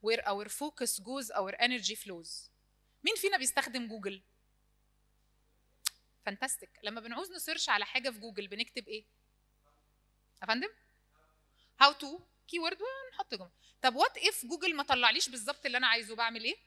where our focus goes our energy flows مين فينا بيستخدم جوجل فانتاستيك لما بنعوز نسيرش على حاجه في جوجل بنكتب ايه يا فندم هاو تو كيورد ونحط جمله طب وات اف جوجل ما طلعليش بالظبط اللي انا عايزه بعمل ايه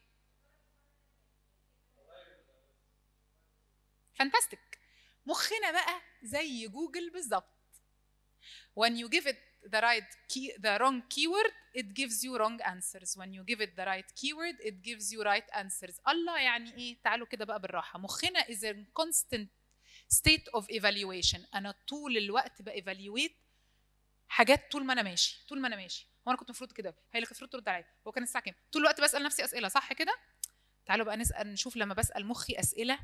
فانتاستيك مخنا بقى زي جوجل بالظبط when you give it the right key the wrong keyword it gives you wrong answers when you give it the right keyword it gives you right answers الله يعني ايه تعالوا كده بقى بالراحه مخنا is in constant state of evaluation انا طول الوقت بايفالويت حاجات طول ما انا ماشي طول ما انا ماشي هو انا كنت المفروض كده هي اللي كانت المفروض ترد عليا هو كان الساعه كام طول الوقت بسال نفسي اسئله صح كده تعالوا بقى نسال نشوف لما بسال مخي اسئله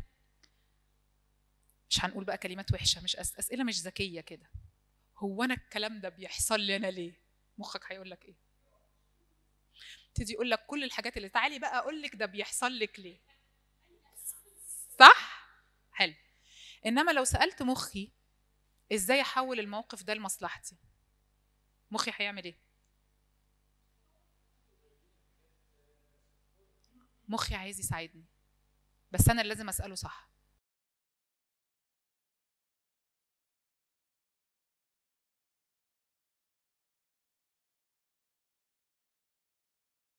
مش هنقول بقى كلمات وحشه مش أس... اسئله مش ذكيه كده هو انا الكلام ده بيحصل لي انا ليه مخك هيقول لك ايه يبتدي يقول لك كل الحاجات اللي تعالي بقى اقول لك ده بيحصل لك ليه صح حلو انما لو سالت مخي ازاي احول الموقف ده لمصلحتي مخي هيعمل ايه مخي عايز يساعدني بس انا اللي لازم اساله صح